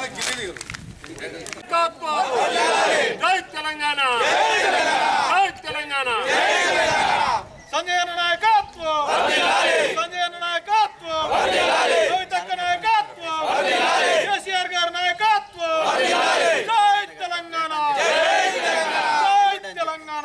జై తెలంగాణ జై తెలంగాణ సంజయ్ అన్న నాయకత్వం సంజయ్ అన్న నాయకత్వం కవితక్క నాయకత్వం కేసీఆర్ గారి నాయకత్వం జై తెలంగాణ జై తెలంగాణ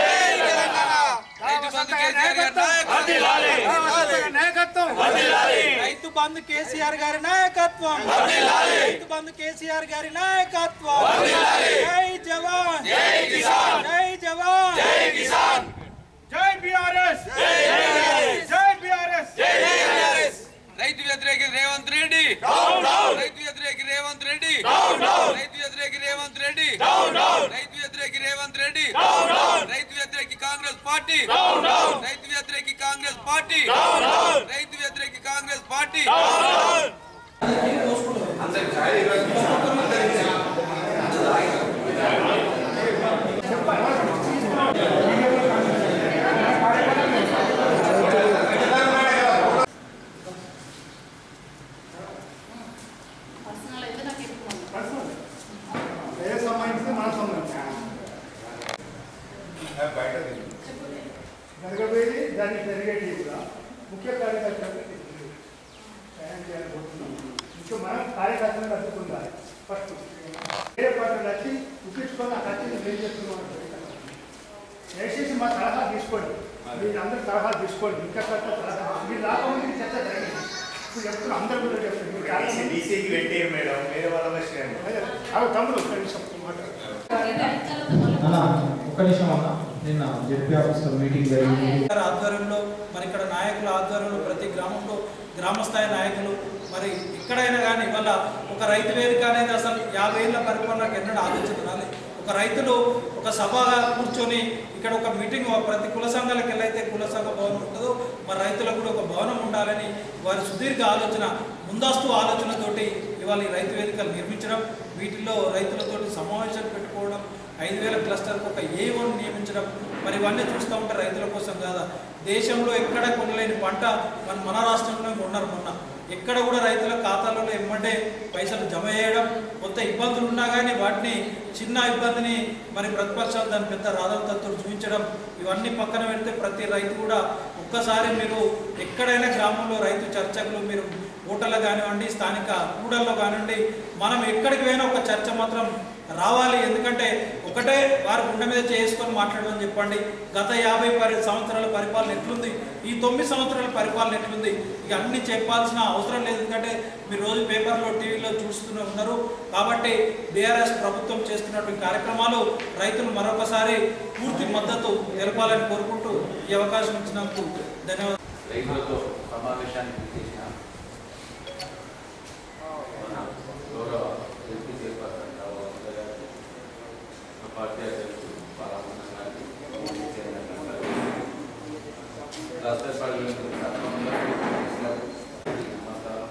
రైతు బంధు కేసీఆర్ గారి నాయకత్వం రైతు బంధు కేసీఆర్ గారి నాయకత్వం జై జవాన్ జై జవాన్ జై బిఆర్ఎస్ జై బిఆర్ఎస్ రైతు వ్యతిరేకి రేవంత్ రెడ్డి రైతు వ్యతిరేకి రేవంత్ రెడ్డి రైతు వ్యతిరేకి రేవంత్ రెడ్డి రైతు వ్యతిరేకి రేవంత్ రెడ్డి రైతు వ్యతిరేకి కాంగ్రెస్ పార్టీ రైతు వ్యతిరేకి కాంగ్రెస్ పార్టీ రైతు వ్యతిరేకి కాంగ్రెస్ పార్టీ పర్సనల్ అయితే నాకు ఎక్కువ ఏ సంబంధించి మన సంబంధించి జరగబోయేది దాన్ని జరిగేటిగా ముఖ్య కార్యకర్తలు సాయం చేయాలనుకుంటున్నాం ఇంకా మనం కార్యకర్తలను అడ్డుకుందాలి ఫస్ట్ వేరే పార్టీలు వచ్చి చూపించుకొని ఆ ఖర్చుని ఏం చేస్తున్నాం దయచేసి మా సలహా తీసుకోండి మీరు అందరు సలహా తీసుకోండి ఇంకా కొత్త సలహా మీరు రాకముందు చర్చ జరిగింది ఇప్పుడు చెప్తున్నా అందరు కూడా చెప్తారు మీరు చాలా మంది- డీసీకి పెట్టేయండి మేడం వేరే వాళ్ళ విషయం అదే, అవి తమ్ముడు ఒక్క నిమిషం మాట్లాడు అన్న ఒక్క నిమిషం అన్న నిన్న జెడ్పీ ఆఫీస్లో మీటింగ్ జరిగింది గారి ఆధ్వర్యంలో మరి ఇక్కడ నాయకుల ఆధ్వర్యంలో ప్రతి గ్రామంలో గ్రామ స్థాయి నాయకులు మరి ఎక్కడైనా కానీ ఇవాళ ఒక రైతు వేదిక అనేది అసలు యాభై ఏళ్ళ పరిపాలనకు ఎన్నడూ ఆలోచించాలి ఒక రైతులు ఒక సభగా కూర్చొని ఇక్కడ ఒక మీటింగ్ ప్రతి కుల సంఘాలకు వెళ్ళైతే కుల సంఘ భవనం ఉంటుందో మరి రైతులకు కూడా ఒక భవనం ఉండాలని వారి సుదీర్ఘ ఆలోచన ముందస్తు ఆలోచనతోటి ఇవాళ ఈ రైతు వేదికలు నిర్మించడం వీటిల్లో రైతులతోటి సమావేశాలు పెట్టుకోవడం ఐదు వేల క్లస్టర్కి ఒక ఏ వన్ నియమించడం మరి ఇవన్నీ చూస్తూ ఉంటే రైతుల కోసం కాదా దేశంలో ఎక్కడ కొనలేని పంట మన మన రాష్ట్రంలో కొన్నారు మొన్న ఎక్కడ కూడా రైతుల ఖాతాలలో ఎమ్మంటే పైసలు జమ చేయడం కొంత ఇబ్బందులు ఉన్నా కానీ వాటిని చిన్న ఇబ్బందిని మరి ప్రతిపక్షాలు దాని పెద్ద రాధంతత్తులు చూపించడం ఇవన్నీ పక్కన పెడితే ప్రతి రైతు కూడా ఒక్కసారి మీరు ఎక్కడైనా గ్రామంలో రైతు చర్చకులు మీరు హోటల్లో కానివ్వండి స్థానిక కూడల్లో కానివ్వండి మనం ఎక్కడికి పోయినా ఒక చర్చ మాత్రం రావాలి ఎందుకంటే ఒకటే వారి గుండె మీద చేసుకొని మాట్లాడమని చెప్పండి గత యాభై పరి సంవత్సరాల పరిపాలన ఎట్లుంది ఈ తొమ్మిది సంవత్సరాల పరిపాలన ఎట్లుంది ఇక అన్ని చెప్పాల్సిన అవసరం లేదు ఎందుకంటే మీరు రోజు పేపర్లో టీవీలో చూస్తూనే ఉన్నారు కాబట్టి బీఆర్ఎస్ ప్రభుత్వం చేస్తున్నటువంటి కార్యక్రమాలు రైతులు మరొకసారి పూర్తి మద్దతు తెలపాలని కోరుకుంటూ ఈ అవకాశం ఇచ్చినందుకు ధన్యవాదాలు రైతులతో సమావేశానికి చేసిన మన గౌరవ ఎంపీ చైర్పర్సన్ రావు గారికి మా పార్టీ అధ్యక్షుడు బాలమన్న గారికి ఊరి చైర్మన్ గారికి రాష్ట్ర పార్లమెంట్ నమస్కారం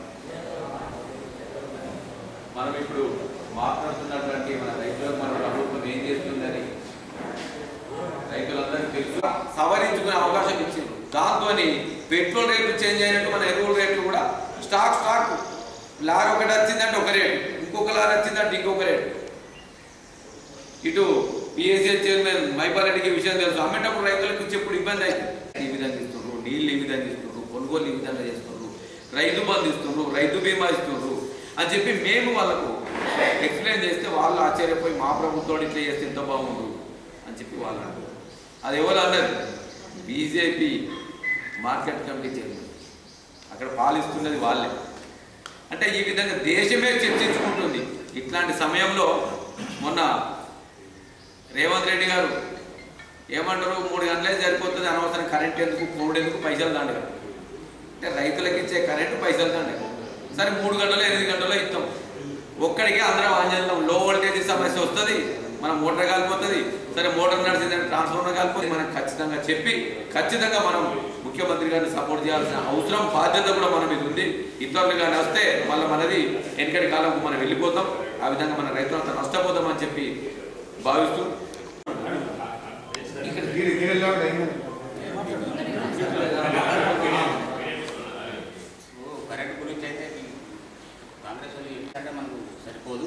మనం ఇప్పుడు మాట్లాడుతున్నటువంటి మన రైతులకు మన ప్రభుత్వం ఏం చేస్తుందని రైతులందరికీ తెలుసు సవరించుకునే అవకాశం ఇచ్చింది దాంతో పెట్రోల్ రేట్లు చేంజ్ అయినట్టు మన ఎరువుల రేట్లు కూడా స్టాక్ స్టాక్ లారీ ఒకటి వచ్చిందంటే ఒక రేటు ఇంకొక లారీ వచ్చిందంటే ఇంకొక రేటు ఇటు పిఎస్ఎల్ చైర్మన్ మైపాల్ రెడ్డికి ఈ విషయం తెలుసు అమ్మేటప్పుడు రైతులకు ఇచ్చేప్పుడు ఇబ్బంది అయింది ఈ విధంగా ఇస్తున్నారు నీళ్ళు ఈ విధంగా ఇస్తున్నారు కొనుగోలు ఈ విధంగా చేస్తున్నారు రైతు బంధు ఇస్తున్నారు రైతు బీమా ఇస్తున్నారు అని చెప్పి మేము వాళ్ళకు ఎక్స్ప్లెయిన్ చేస్తే వాళ్ళు ఆశ్చర్యపోయి మా ప్రభుత్వం ఇట్లా చేస్తే ఎంత బాగుండు అని చెప్పి వాళ్ళు అన్నారు అది ఎవరు అన్నారు బీజేపీ మార్కెట్ కమిటీ చైర్మన్ అక్కడ పాలిస్తున్నది వాళ్ళే అంటే ఈ విధంగా దేశమే చర్చించుకుంటుంది ఇట్లాంటి సమయంలో మొన్న రేవంత్ రెడ్డి గారు ఏమంటారు మూడు గంటలే సరిపోతుంది అనవసరం కరెంట్ ఎందుకు కోవిడ్ ఎందుకు పైసలు దండగా అంటే రైతులకు ఇచ్చే కరెంటు పైసలు దండగా సరే మూడు గంటలు ఎనిమిది గంటలు ఇస్తాం ఒక్కడికి అందరం ఆన్ చేద్దాం లో వోల్టేజ్ సమస్య వస్తుంది మన మోటార్ కాలిపోతుంది సరే మోటార్ నడిచిందంటే ట్రాన్స్ఫార్మర్ కాలిపోతుంది మనకు ఖచ్చితంగా చెప్పి ఖచ్చితంగా మనం ముఖ్యమంత్రి గారిని సపోర్ట్ చేయాల్సిన అవసరం బాధ్యత కూడా మన మీద ఉంది ఇతరులు కానీ వస్తే మళ్ళీ మనది వెనకటి కాలంకు మనం వెళ్ళిపోతాం ఆ విధంగా మన రైతులంతా నష్టపోతాం అని చెప్పి భావిస్తూ ఇక్కడ కరెంట్ గురించి అయితే కాంగ్రెస్ వాళ్ళు చెప్తారంటే మనకు సరిపోదు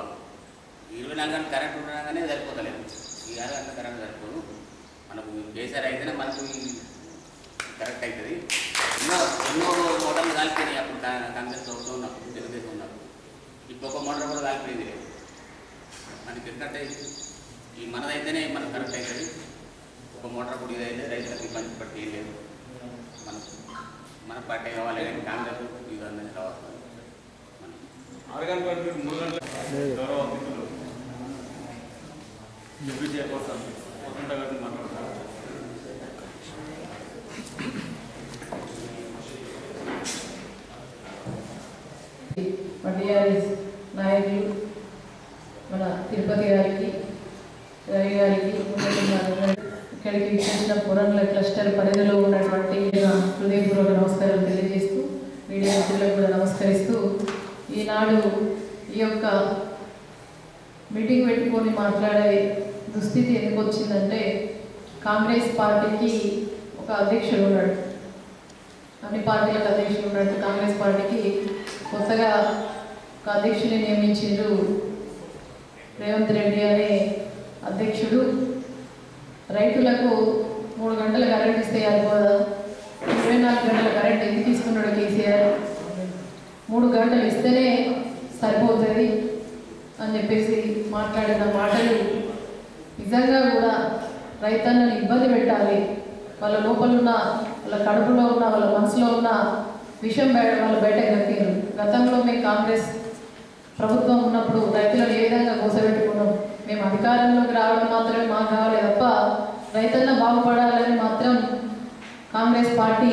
మాకు ఇరవై నాలుగు గంటలు కరెంట్ ఉండగానే సరిపోతలేదు ఈ ఆరు గంటల కరెంట్ సరిపోదు మనకు కేసీఆర్ అయితేనే మనకు ఈ కరెక్ట్ అవుతుంది ఎన్నో ఎన్నో మోటార్లు కాలిపోయినాయి అప్పుడు కా- కాంగ్రెస్ ప్రభుత్వం ఉన్నప్పుడు తెలుగుదేశం ఉన్నప్పుడు ఇప్పుడు ఒక మోటార్ కూడా కాలిపోయింది లేదు మనకి ఎందుకంటే ఈ మనదైతేనే మనకు కరెక్ట్ అవుతుంది ఒక మోటార్ కూడా ఇదైతే రైతులకు ఇబ్బంది పట్టి ఏం లేదు మన మన పార్టీ కావాలి కానీ కాంగ్రెస్ ఇది అందరినీ కావాలి మనకి ఆరు గంటల వరకు మూడు గంటల గౌరవ అతిథులు డిప్యూటీ చైర్పర్సన్ వసంత గారిని మాట్లాడతారు మా టీఆర్ఎస్ నాయకులు మన తిరుపతి గారికి రవి గారికి ఇక్కడికి విచ్చేసిన పురంల క్లస్టర్ పరిధిలో ఉన్నటువంటి నా హృదయపూర్వక నమస్కారం తెలియజేస్తూ మీడియా మిత్రులకు కూడా నమస్కరిస్తూ ఈనాడు ఈ యొక్క మీటింగ్ పెట్టుకొని మాట్లాడే దుస్థితి ఎందుకు వచ్చిందంటే కాంగ్రెస్ పార్టీకి ఒక అధ్యక్షుడు ఉన్నాడు అన్ని పార్టీలకు అధ్యక్షుడు ఉన్నట్టు కాంగ్రెస్ పార్టీకి కొత్తగా ఒక అధ్యక్షుడిని నియమించిండ్రు రేవంత్ రెడ్డి అనే అధ్యక్షుడు రైతులకు మూడు గంటల కరెంట్ ఇస్తే సరిపోదా ఇరవై నాలుగు గంటల కరెంట్ ఎందుకు తీసుకున్నాడు కేసీఆర్ మూడు గంటలు ఇస్తేనే సరిపోతుంది అని చెప్పేసి మాట్లాడిన మాటలు నిజంగా కూడా రైతన్నని ఇబ్బంది పెట్టాలి వాళ్ళ లోపల ఉన్న వాళ్ళ కడుపులో ఉన్న వాళ్ళ మనసులో ఉన్న విషయం బయట వాళ్ళు బయట గక్కారు గతంలో మేము కాంగ్రెస్ ప్రభుత్వం ఉన్నప్పుడు రైతులను ఏ విధంగా కోసపెట్టుకున్నాం మేము అధికారంలోకి రావడం మాత్రమే మాకు కావాలి తప్ప రైతన్న బాగుపడాలని మాత్రం కాంగ్రెస్ పార్టీ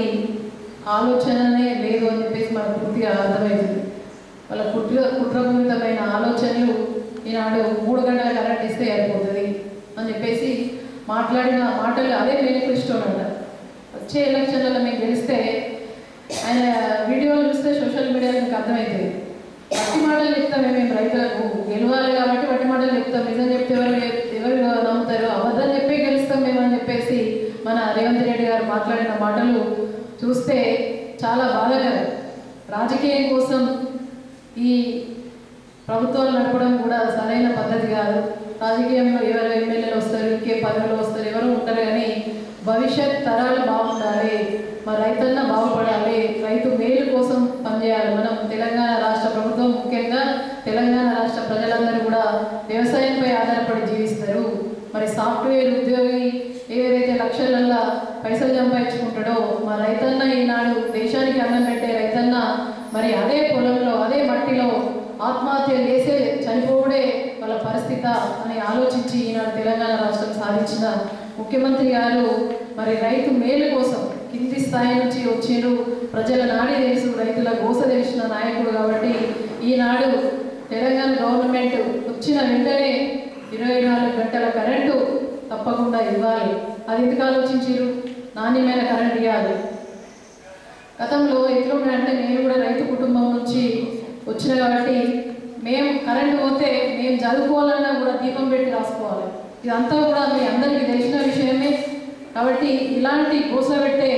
ఆలోచననే లేదు అని చెప్పేసి మనకు పూర్తిగా అర్థమవుతుంది వాళ్ళ కుట్ర కుట్రపూరితమైన ఆలోచనలు ఈనాడు మూడు గంటల కరెంట్ ఇస్తే అయిపోతుంది అని చెప్పేసి మాట్లాడిన మాటలు అదే మేనిఫెస్టో అంట వచ్చే ఎలక్షన్లలో మేము గెలిస్తే ఆయన వీడియోలు చూస్తే సోషల్ మీడియాలో మీకు అర్థమవుతుంది వట్టి మాటలు చెప్తాం మేము రైతులకు గెలవాలి కాబట్టి వట్టి మాటలు చెప్తాం నిజం చెప్తే ఎవరు ఎవరు నమ్ముతారు అబద్ధం చెప్పే గెలుస్తాం మేము అని చెప్పేసి మన రేవంత్ రెడ్డి గారు మాట్లాడిన మాటలు చూస్తే చాలా బాధాకరం రాజకీయం కోసం ఈ ప్రభుత్వాలు నడపడం కూడా సరైన పద్ధతి కాదు రాజకీయంలో ఎవరు ఎమ్మెల్యేలు వస్తారు ఇంకే పదవులు వస్తారు ఎవరు ఉంటారు కానీ భవిష్యత్ తరాలు బాగుండాలి మా రైతన్న బాగుపడాలి రైతు మేలు కోసం పనిచేయాలి మనం తెలంగాణ రాష్ట్ర ప్రభుత్వం ముఖ్యంగా తెలంగాణ రాష్ట్ర ప్రజలందరూ కూడా వ్యవసాయంపై ఆధారపడి జీవిస్తారు మరి సాఫ్ట్వేర్ ఉద్యోగి ఏదైతే లక్షలల్లా పైసలు సంపాదించుకుంటాడో మా రైతన్న ఈనాడు దేశానికి అన్నం పెట్టే రైతన్న మరి అదే పొలంలో అదే మట్టిలో ఆత్మహత్య చేసే చనిపోవడే వాళ్ళ పరిస్థిత అని ఆలోచించి ఈనాడు తెలంగాణ రాష్ట్రం సాధించిన ముఖ్యమంత్రి గారు మరి రైతు మేలు కోసం కింది స్థాయి నుంచి వచ్చిండ్రు ప్రజల నాడి తెలుసు రైతుల గోస తెలిసిన నాయకుడు కాబట్టి ఈనాడు తెలంగాణ గవర్నమెంట్ వచ్చిన వెంటనే ఇరవై నాలుగు గంటల కరెంటు తప్పకుండా ఇవ్వాలి అది ఎందుకు ఆలోచించారు నాణ్యమైన కరెంట్ ఇవ్వాలి గతంలో ఎట్లుండే నేను కూడా రైతు కుటుంబం నుంచి వచ్చిన కాబట్టి మేము కరెంటు పోతే మేము చదువుకోవాలన్నా కూడా దీపం పెట్టి రాసుకోవాలి ఇదంతా కూడా మీ అందరికీ తెలిసిన విషయమే కాబట్టి ఇలాంటి కూసబెట్టే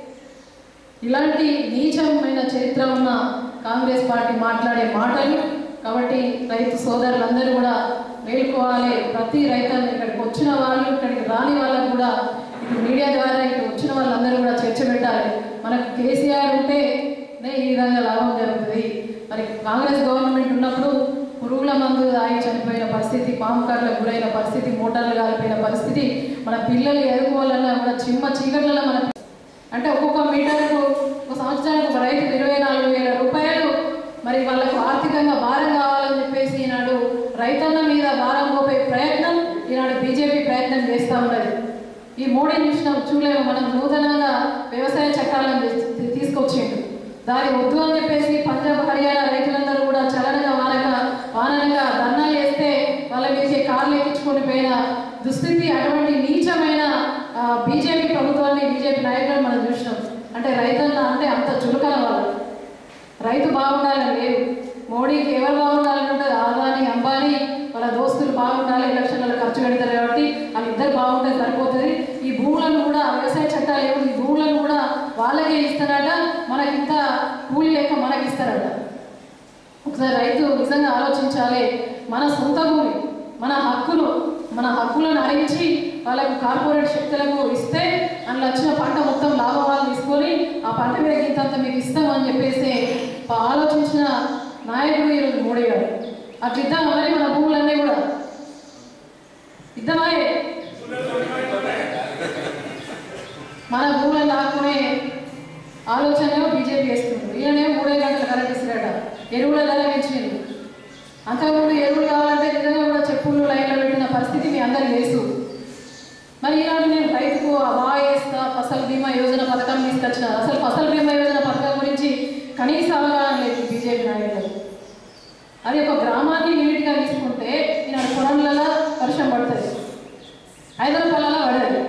ఇలాంటి నీచమైన చరిత్ర ఉన్న కాంగ్రెస్ పార్టీ మాట్లాడే మాటలు కాబట్టి రైతు సోదరులందరూ కూడా మేల్కోవాలి ప్రతి రైతాన్ని ఇక్కడికి వచ్చిన వాళ్ళు ఇక్కడికి రాని వాళ్ళకు కూడా ఇటు మీడియా ద్వారా ఇటు వచ్చిన వాళ్ళందరూ కూడా చర్చ పెట్టాలి మనకు కేసీఆర్ ఉంటే ఈ విధంగా లాభం జరుగుతుంది మరి కాంగ్రెస్ గవర్నమెంట్ ఉన్నప్పుడు పురుగుల మందు తాగి చనిపోయిన పరిస్థితి పాము కార్లకు గురైన పరిస్థితి మోటార్లు కాలిపోయిన పరిస్థితి మన పిల్లలు ఎదుర్కోవాలన్నా కూడా చిమ్మ చీకట్లలో మన అంటే ఒక్కొక్క మీటర్కు ఒక సంవత్సరానికి ఒక రైతుకు ఇరవై నాలుగు వేల రూపాయలు మరి వాళ్ళకు ఆర్థికంగా భారం కావాలని చెప్పేసి ఈనాడు రైతన్న మీద భారం మోపే ప్రయత్నం ఈనాడు బీజేపీ ప్రయత్నం చేస్తూ ఉన్నది ఈ మోడీని చూసినాం చూడలేము మనం నూతనంగా వ్యవసాయ చట్టాలను తీ- తీసుకొచ్చిండు దాని వద్దు అని చెప్పేసి పంజాబ్ హర్యానా రైతులందరూ కూడా చలనగా వానక వాననగా ధర్నాలు వేస్తే వాళ్ళ మీదకి కార్లు ఎక్కించుకొని పోయిన దుస్థితి అటువంటి నీచమైన ఆ, బీజేపీ ప్రభుత్వాన్ని బీజేపీ నాయకులను మనం చూసినాం అంటే రైతన్న అంటే అంత చులకన వాళ్ళు రైతు బాగుండాలని లేదు మోడీకి ఎవరు బాగుండాలని ఉంటుంది ఆదాని అంబానీ వాళ్ళ దోస్తులు బాగుండాలి ఎలక్షన్లలో ఖర్చు పెడతారు కాబట్టి వాళ్ళిద్దరు బాగుంటే సరిపోతుంది ఈ భూములను కూడా వ్యవసాయ చట్టాలు ఏమి ఈ భూములను కూడా వాళ్ళకే ఇస్తారట మనకింత కూలి లెక్క మనకి ఇస్తారట ఒకసారి ఒకసారి రైతు నిజంగా ఆలోచించాలి మన సొంత భూమి మన హక్కులు మన హక్కులను హరించి వాళ్ళకు కార్పొరేట్ శక్తులకు ఇస్తే అందులో వచ్చిన పంట మొత్తం లాభాలు తీసుకొని ఆ పంట మీద ఇంతంత మీకు ఇస్తాం అని చెప్పేసి ఆలోచించిన నాయకుడు ఈరోజు మోడీ గారు అట్లా ఇద్దామా మరి మన భూములన్నీ కూడా ఇద్దామా మన భూములను లాక్కునే ఆలోచన బీజేపీ చేస్తుంది ఈయనే మూడే గంటలు కరెంట్ ఇస్తారట ఎరువుల ధర పెంచింది అంతకుముందు ఎరువులు కావాలంటే నిజంగా కూడా చెప్పులు లైన్లో పెట్టిన పరిస్థితి మీ అందరికీ తెలుసు మరి ఈనాడు నేను రైతుకు వాయిస్తా ఫసల్ బీమా యోజన పథకం తీసుకొచ్చిన అసలు ఫసల్ బీమా యోజన పథకం గురించి కనీస అవగాహన లేదు బీజేపీ నాయకులు అది ఒక గ్రామాన్ని నీట్గా తీసుకుంటే ఈనాడు పొలంలలో వర్షం పడుతుంది హైదరాబాద్లో పడదు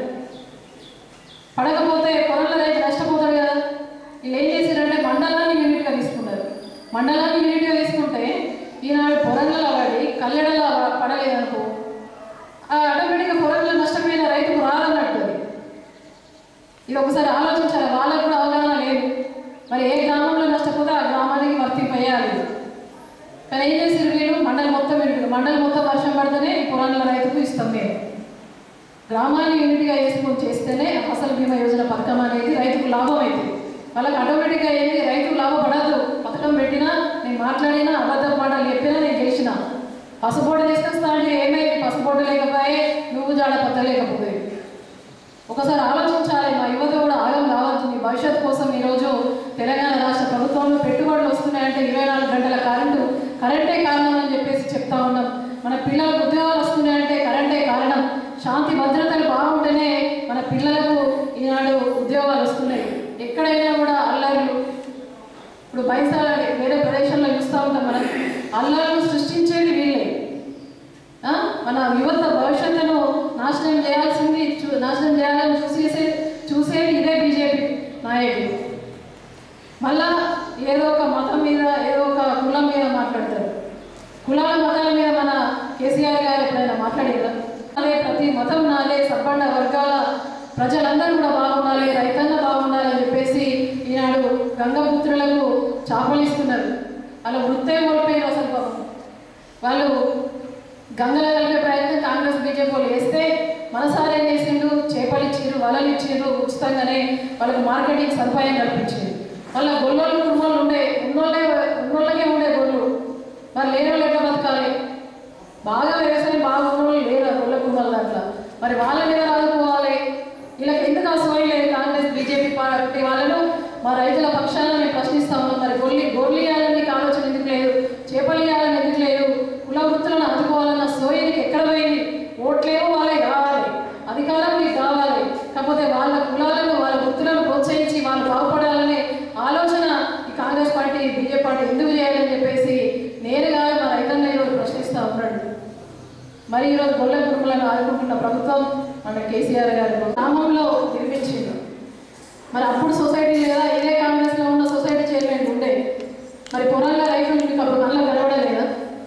పడకపోతే పొలంలో రైతు నష్టపోతాడు కదా వీళ్ళు ఏం చేశారంటే మండలాన్ని యూనిట్గా తీసుకున్నారు మండలాన్ని యూనిట్గా తీసుకుంటే ఈనాడు పొలంలో పడి కల్లెడలో పడలేదనుకో ఆ ఆటోమేటిక్గా పొలంలో నష్టపోయిన రైతుకు రాదన్నట్టు అది. ఇది ఒకసారి ఆలోచించాలి వాళ్ళకు కూడా అవగాహన లేదు మరి ఏ గ్రామంలో నష్టపోతే ఆ గ్రామానికి వర్తింపయ్యాలి కానీ ఏం చేసారు వీళ్ళు మండలం మొత్తం యూనిట్ మండలం మొత్తం వర్షం పడితేనే ఈ పొలాల రైతుకు ఇస్తాం మేము గ్రామాన్ని యూనిట్గా వేసుకొని చేస్తేనే ఫసల్ బీమా యోజన పథకం అనేది రైతుకు లాభం అవుతుంది వాళ్ళకి ఆటోమేటిక్గా ఏంటి రైతు లాభపడదు పథకం పెట్టినా నేను మాట్లాడినా అబద్ధం మాటలు చెప్పినా నేను గెలిచిన పసుపోటు తీసుకొస్తా అంటే ఏమైంది పసుపోటు లేకపోయే నువ్వు జాడ పద్దలేకపోతే ఒకసారి ఆలోచించాలి మా యువత కూడా ఆగం కావద్దు మీ భవిష్యత్తు కోసం ఈరోజు తెలంగాణ రాష్ట్ర ప్రభుత్వంలో పెట్టుబడులు వస్తున్నాయంటే ఇరవై నాలుగు గంటల కరెంటు కరెంటే కారణం అని చెప్పేసి చెప్తా ఉన్నాం మన పిల్లలకు ఉద్యోగాలు వస్తున్నాయంటే కరెంటే కారణం శాంతి భద్రతలు బాగుంటేనే మన పిల్లలకు ఈనాడు ఉద్యోగాలు వస్తున్నాయి ఎక్కడైనా కూడా అల్లర్లు ఇప్పుడు బైసాల వేరే ప్రదేశంలో చూస్తూ ఉంటాం మనం అల్లర్లు సృష్టించేది వీళ్ళే ఆ? మన యువత భవిష్యత్తును నాశనం చేయాల్సింది చూ- నాశనం చేయాలని చూసేసే చూసేది ఇదే బీజేపీ నాయకులు మళ్ళా ఏదో ఒక మతం మీద ఏదో ఒక కులం మీద మాట్లాడతారు కులాల మతాల మీద మన కేసీఆర్ గారు ఎప్పుడైనా మాట్లాడారా అదే ప్రతి మతం నాలే సబ్బండ వర్గాల ప్రజలందరూ కూడా బాగుండాలి రైతన్న బాగుండాలి అని చెప్పేసి ఈనాడు గంగపుత్రులకు చేపలు ఇస్తున్నారు వాళ్ళ వృత్తే కోల్పోయారు అసలు పాపం వాళ్ళు గంగలో కలిపే ప్రయత్నం కాంగ్రెస్ బీజేపీ వాళ్ళు వేస్తే మనసారి ఏం చేసిండు చేపలు ఇచ్చిండ్రు వలలు ఇచ్చిండ్రు ఉచితంగానే వాళ్ళకి మార్కెటింగ్ సదుపాయం కల్పించింది వాళ్ళ గొల్లోళ్ళు కుర్మోళ్ళు ఉండే ఉన్నోళ్ళే ఉన్నోళ్ళకే ఉండే గొల్లు మరి లేని వాళ్ళు ఎట్లా బతకాలి బాగా వ్యవసాయం బాగా ఉన్నోళ్ళు లేరు ఆ గొల్ల కుర్మల దాంట్లో మరి వాళ్ళ మీద రాదుకోవాలి వీళ్ళకి ఎందుకు అవసరం లేదు కాంగ్రెస్ బీజేపీ పార్టీ వాళ్ళను మా రైతుల పక్షాన మేము ప్రశ్నిస్తా ఉన్నాం మరి గొల్లి గొర్రెలు ఇవ్వాలని నీకు ఆలోచన ఎందుకు లేదు చేపలు ఇవ్వాలని ఎందుకు లేదు కుల వృత్తులను అందుకోవాలన్న సోయనికి ఎక్కడ పోయింది ఓట్లేమో వాళ్ళే కావాలి అధికారం మీకు కావాలి కాకపోతే వాళ్ళ కులాలను వాళ్ళ వృత్తులను ప్రోత్సహించి వాళ్ళు బాగుపడాలనే ఆలోచన ఈ కాంగ్రెస్ పార్టీ బీజేపీ పార్టీ ఎందుకు చేయాలని చెప్పేసి నేరుగా మా రైతన్న ఈరోజు ప్రశ్నిస్తూ ఉన్నాడు మరి ఈరోజు గొల్ల కుటుంబాలను ఆదుకుంటున్న ప్రభుత్వం మన కేసీఆర్ గారు గ్రామంలో నిర్మించింది మరి అప్పుడు సొసైటీ లేదా ఇదే కాంగ్రెస్లో ఉన్న సొసైటీ చైర్మన్ ఉండే మరి పొలాల రైతులు మీకు అప్పుడు మళ్ళీ గడవడం లేదా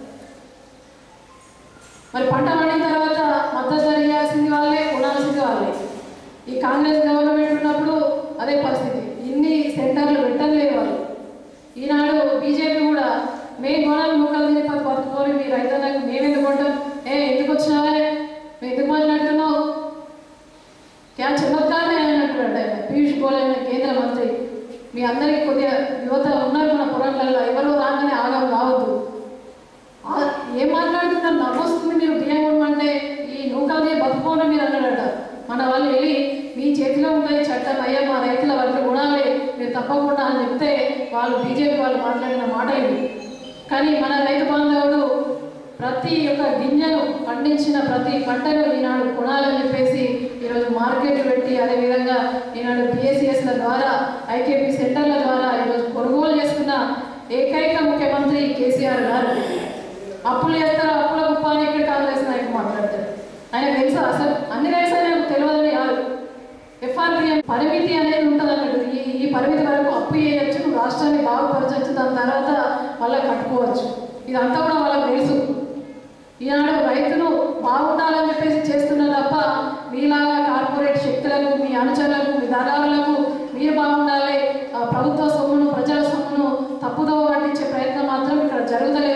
మరి పంట పండిన తర్వాత మద్దతు ధర ఇవ్వాల్సింది వాళ్ళే కొనాల్సింది వాళ్ళే ఈ కాంగ్రెస్ గవర్నమెంట్ ఉన్నప్పుడు అదే పరిస్థితి ఇన్ని సెంటర్లు పెట్టలేదు వాళ్ళు ఈనాడు బీజేపీ కూడా మేము కొనాలి ముక్కలు తిని పది బతుకోని మీ రైతన్నకు మేము ఎందుకు కొంటాం ఏ ఎందుకు వచ్చినావే మేము ఎందుకు మాట్లాడుతున్నావు క్యా చమత్కారం అని అంటున్నాడు ఆయన పీయూష్ గోయల్ అనే కేంద్ర మంత్రి మీ అందరికీ కొద్దిగా యువత ఉన్నారు మన పురాణాలలో ఎవరు రాగానే ఆగం కావద్దు ఆ, ఏం మాట్లాడుతున్నారు నవ్వొస్తుంది మీరు బియ్యం కొనమంటే ఈ నూకలదే బతుకోండి మీరు అన్నాడట మన వాళ్ళు వెళ్ళి మీ చేతిలో ఉన్నాయి చట్టం అయ్యా మా రైతుల వడ్లు కొనాలి మీరు తప్పకుండా అని చెప్తే వాళ్ళు బీజేపీ వాళ్ళు మాట్లాడిన మాటలు ఇవి కానీ మన రైతు బాంధవుడు ప్రతి ఒక్క గింజను పండించిన ప్రతి పంటను ఈనాడు కొనాలని చెప్పేసి ఈరోజు మార్కెట్ పెట్టి అదేవిధంగా ఈనాడు పిఎస్సిఎస్ల ద్వారా ఐకేపీ సెంటర్ల ద్వారా ఈరోజు కొనుగోలు చేస్తున్న ఏకైక ముఖ్యమంత్రి కేసీఆర్ గారు అప్పులు చేస్తారు అప్పుల గొప్ప అని ఇక్కడ కాంగ్రెస్ నాయకులు మాట్లాడతారు ఆయన తెలుసా అసలు అన్ని తెలుసా నాకు తెలియదని కాదు ఎఫ్ఆర్పిఎం పరిమితి అనేది ఉంటుంది అన్నట్టు ఈ ఈ పరిమితి వరకు అప్పు చేయొచ్చు రాష్ట్రాన్ని బాగుపరచవచ్చు దాని తర్వాత మళ్ళీ కట్టుకోవచ్చు ఇదంతా కూడా వాళ్ళకి తెలుసు ఈనాడు రైతును బాగుండాలని చెప్పేసి చేస్తున్నారు తప్ప మీలాగా కార్పొరేట్ శక్తులకు మీ అనుచరులకు మీ దళారులకు మీరు బాగుండాలి ఆ ప్రభుత్వ సొమ్మును ప్రజల సొమ్మును తప్పుదోవ పట్టించే ప్రయత్నం మాత్రం ఇక్కడ జరుగుతలేదు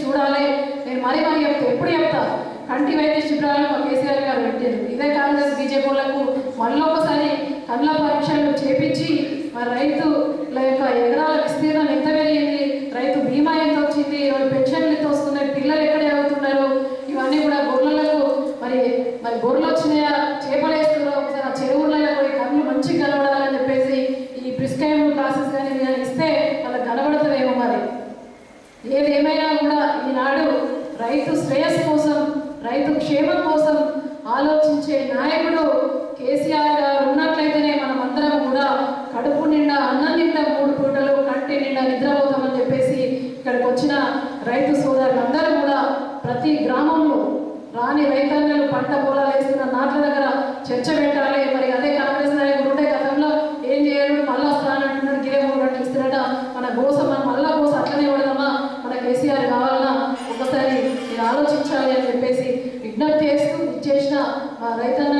చూడాలి నేను మరీ మరీ చెప్తా ఎప్పుడు చెప్తా కంటి వైద్య శిబిరాలు మా కేసీఆర్ గారు పెట్టారు ఇదే కాంగ్రెస్ బీజేపీ వాళ్ళకు మళ్ళీ ఒకసారి కండ్ల పరీక్షలు చేపించి మరి రైతుల యొక్క ఎకరాల విస్తీర్ణం ఎంత పెరిగింది రైతు బీమా ఎంత వచ్చింది వాళ్ళు పెన్షన్లు ఎంత వస్తున్నాయి పిల్లలు ఎక్కడ చదువుతున్నారు ఇవన్నీ కూడా గొర్రెలకు మరి మరి గొర్రెలు వచ్చినాయా చేపలు వేస్తున్నారు ఒకసారి ఆ చెరువులలో పోయి కళ్ళు మంచిగా కనబడాలని చెప్పేసి ఈ ప్రిస్క్రైబ్ క్లాసెస్ కానీ ఇవి కానీ ఇస్తే వాళ్ళకి కనబడుతుందేమో మరి ఏది ఏమైనా కూడా ఈనాడు రైతు శ్రేయస్సు కోసం రైతు క్షేమం కోసం ఆలోచించే నాయకుడు కేసీఆర్ గారు ఉన్నట్లయితేనే మనం అందరం కూడా కడుపు నిండా అన్నం నిండా మూడు పూటలు కంటి నిండా నిద్రపోతామని చెప్పేసి ఇక్కడికి వచ్చిన రైతు సోదరులందరూ కూడా ప్రతి గ్రామంలో రాని రైతాంగాలు పంట పొలాలు వేస్తున్న నాట్ల దగ్గర చర్చ పెట్టాలి మరి అదే కాంగ్రెస్ నాయకుడు ఉంటే గతంలో ఏం చేయాలి మళ్ళా వస్తానంటున్నాడు గిరే మూడు గంటలు ఇస్తారట మన గోస మనం మళ్ళా గోస అట్లనే పడదామా మన కేసీఆర్ కావాలన్నా ఒకసారి మీరు ఆలోచించాలి అని చెప్పేసి విజ్ఞప్తి చేస్తూ ఇచ్చేసిన మా రైతన్న